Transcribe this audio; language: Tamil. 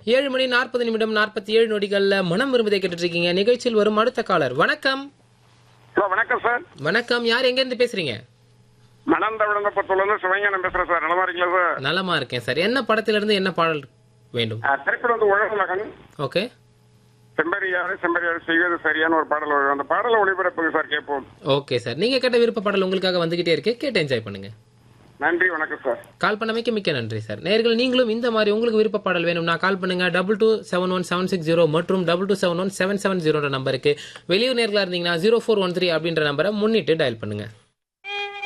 ஏழு மணி நாற்பது நிமிடம் நாற்பத்தி ஏழு நொடிகள்ல மனம் விரும்புதை கேட்டுட்டு இருக்கீங்க நிகழ்ச்சியில் வரும் அடுத்த காலர் வணக்கம் ஹலோ வணக்கம் சார் வணக்கம் யார் எங்க இருந்து பேசுறீங்க மணந்த விழுந்தப்பத்துல இருந்து சிவஞானம் பேசுறேன் சார் நலமா இருக்கீங்களா சார் நலமா இருக்கேன் சார் என்ன படத்திலிருந்து என்ன பாடல் வேண்டும் ஆ, திரைப்படம் வந்து உழவு மகன் ஓகே செம்பரியாறு செம்பரியாறு செய்வது சரியான ஒரு பாடல் வரும் அந்த பாடலை ஒளிபரப்புங்க சார் கேட்போம் ஓகே சார் நீங்க கேட்ட விருப்ப பாடல் உங்களுக்காக வந்துகிட்டே இருக்கு கேட்டு என்ஜாய் பண்ணுங்க நன்றி வணக்கம் சார் கால் பண்ணமைக்கு மிக்க நன்றி சார் நேர்கள் நீங்களும் இந்த மாதிரி உங்களுக்கு விருப்ப பாடல் வேணும்னா கால் பண்ணுங்க double two seven one seven six zero மற்றும் double two seven one seven seven ஜீரோன்ற நம்பருக்கு வெளியூர் நேர்களா இருந்தீங்கன்னா ஜீரோ ஃபோர் ஒன் த்ரீ அப்படின்ற நம்பரை முன்னிட்டு டயல் பண்ணுங்க